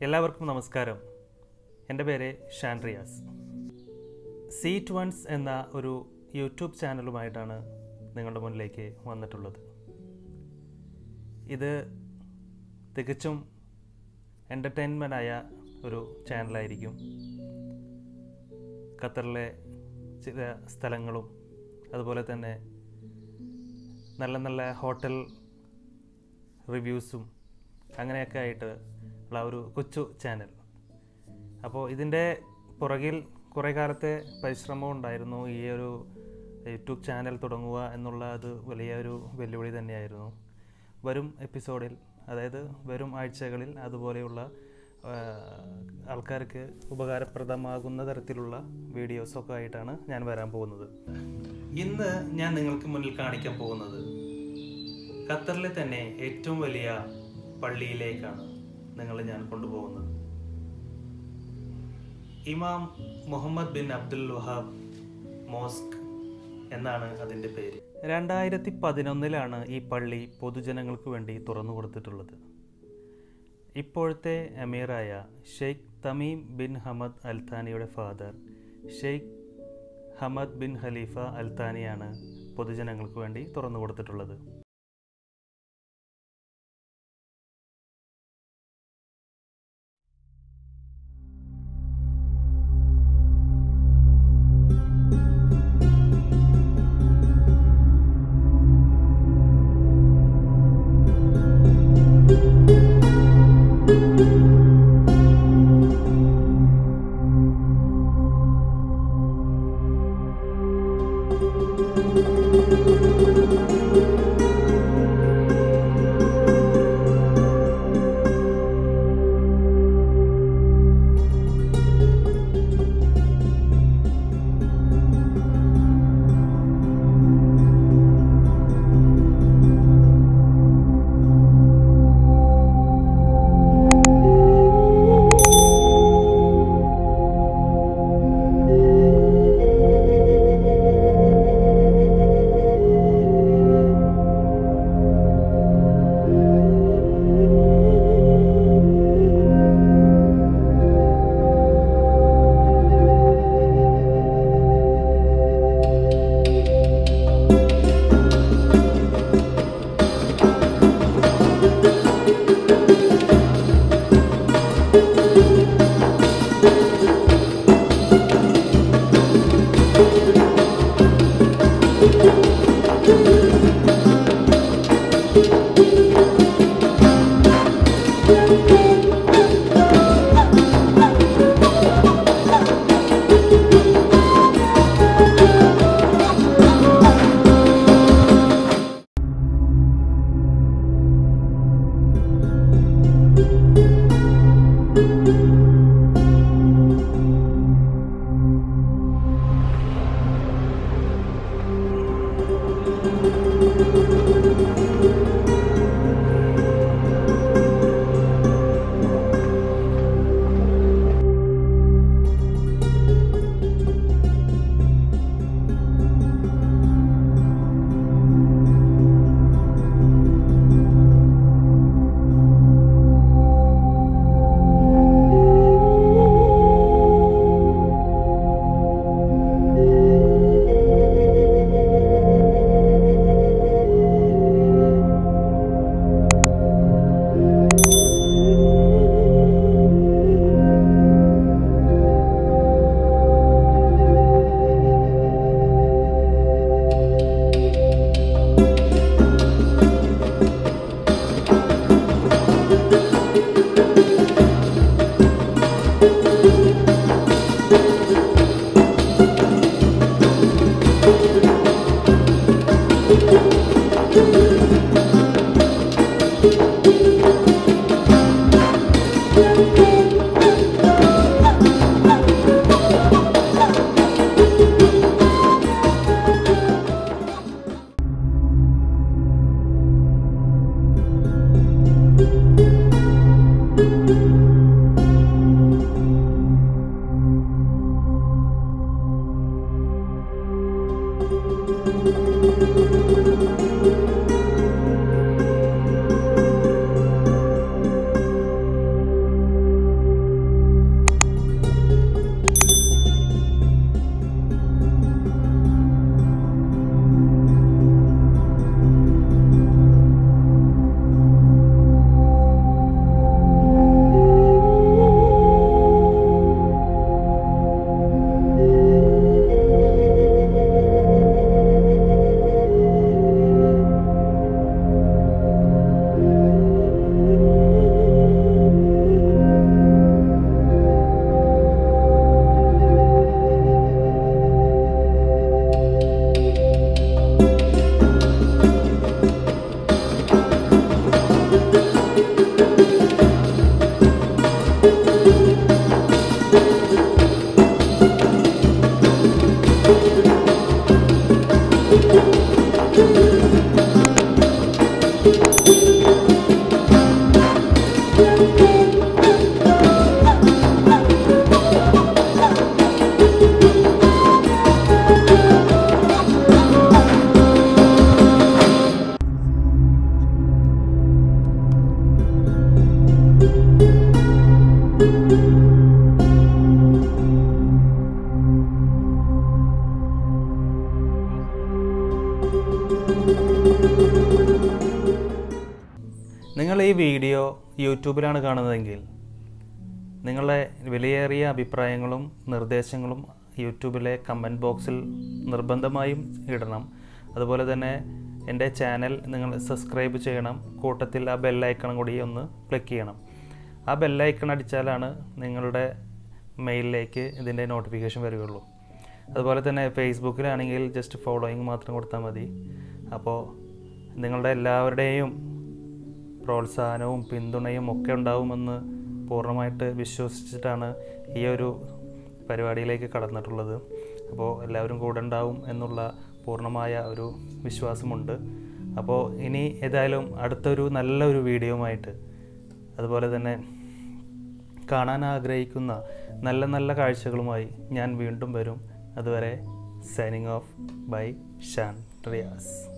എല്ലാവർക്കും നമസ്കാരം എൻ്റെ പേര് ഷാൻ റിയാസ് സീറ്റ് വൺസ് എന്ന ഒരു യൂട്യൂബ് ചാനലുമായിട്ടാണ് നിങ്ങളുടെ മുന്നിലേക്ക് വന്നിട്ടുള്ളത് ഇത് തികച്ചും എൻ്റർടൈൻമെൻ്റായ ഒരു ചാനലായിരിക്കും ഖത്തറിലെ ചില സ്ഥലങ്ങളും അതുപോലെ തന്നെ നല്ല നല്ല ഹോട്ടൽ റിവ്യൂസും അങ്ങനെയൊക്കെ ആയിട്ട് ഉള്ള ഒരു കൊച്ചു ചാനൽ അപ്പോൾ ഇതിൻ്റെ പുറകിൽ കുറേ കാലത്തെ പരിശ്രമം ഉണ്ടായിരുന്നു ഈ ഒരു യൂട്യൂബ് ചാനൽ തുടങ്ങുക എന്നുള്ള അത് വലിയൊരു വെല്ലുവിളി തന്നെയായിരുന്നു വരും എപ്പിസോഡിൽ അതായത് വരും ആഴ്ചകളിൽ അതുപോലെയുള്ള ആ, ആൾക്കാർക്ക് ഉപകാരപ്രദമാകുന്ന തരത്തിലുള്ള വീഡിയോസൊക്കെ ആയിട്ടാണ് ഞാൻ വരാൻ പോകുന്നത് ഇന്ന് ഞാൻ നിങ്ങൾക്ക് മുന്നിൽ കാണിക്കാൻ പോകുന്നത് ഖത്തറിലെ തന്നെ ഏറ്റവും വലിയ പള്ളിയിലേക്കാണ് നിങ്ങളെ ഞാൻ കൊണ്ടുപോകുന്നത് Imam Muhammad bin Abdul Wahhab mosque എന്നാണ് അതിൻ്റെ പേര് രണ്ടായിരത്തി പതിനൊന്നിലാണ് ഈ പള്ളി പൊതുജനങ്ങൾക്ക് വേണ്ടി തുറന്നു കൊടുത്തിട്ടുള്ളത് ഇപ്പോഴത്തെ അമീറായ ഷെയ്ഖ് തമീം ബിൻ ഹമദ് അൽത്താനിയുടെ father Sheikh Hamad bin Khalifa അൽത്താനിയാണ് പൊതുജനങ്ങൾക്ക് വേണ്ടി തുറന്നു കൊടുത്തിട്ടുള്ളത് യൂട്യൂബിലാണ് കാണുന്നതെങ്കിൽ നിങ്ങളുടെ വിലയേറിയ അഭിപ്രായങ്ങളും നിർദ്ദേശങ്ങളും യൂട്യൂബിലെ കമൻറ്റ് ബോക്സിൽ നിർബന്ധമായും ഇടണം അതുപോലെ തന്നെ എൻ്റെ ചാനൽ നിങ്ങൾ സബ്സ്ക്രൈബ് ചെയ്യണം കൂട്ടത്തിൽ ആ ബെല്ലൈക്കണം കൂടി ഒന്ന് ക്ലിക്ക് ചെയ്യണം ആ ബെല്ലൈക്കൺ അടിച്ചാലാണ് നിങ്ങളുടെ മെയിലിലേക്ക് ഇതിൻ്റെ നോട്ടിഫിക്കേഷൻ വരികയുള്ളൂ അതുപോലെ തന്നെ ഫേസ്ബുക്കിലാണെങ്കിൽ ജസ്റ്റ് ഫോളോയിങ് മാത്രം കൊടുത്താൽ മതി അപ്പോൾ നിങ്ങളുടെ എല്ലാവരുടെയും പ്രോത്സാഹനവും പിന്തുണയും ഒക്കെ ഉണ്ടാവുമെന്ന് പൂർണ്ണമായിട്ട് വിശ്വസിച്ചിട്ടാണ് ഈ ഒരു പരിപാടിയിലേക്ക് കടന്നിട്ടുള്ളത് അപ്പോൾ എല്ലാവരും കൂടെ ഉണ്ടാവും എന്നുള്ള പൂർണ്ണമായ ഒരു വിശ്വാസമുണ്ട് അപ്പോൾ ഇനി ഏതായാലും അടുത്തൊരു നല്ലൊരു വീഡിയോയുമായിട്ട് അതുപോലെ തന്നെ കാണാൻ ആഗ്രഹിക്കുന്ന നല്ല നല്ല കാഴ്ചകളുമായി ഞാൻ വീണ്ടും വരും അതുവരെ signing off by Shan Riyas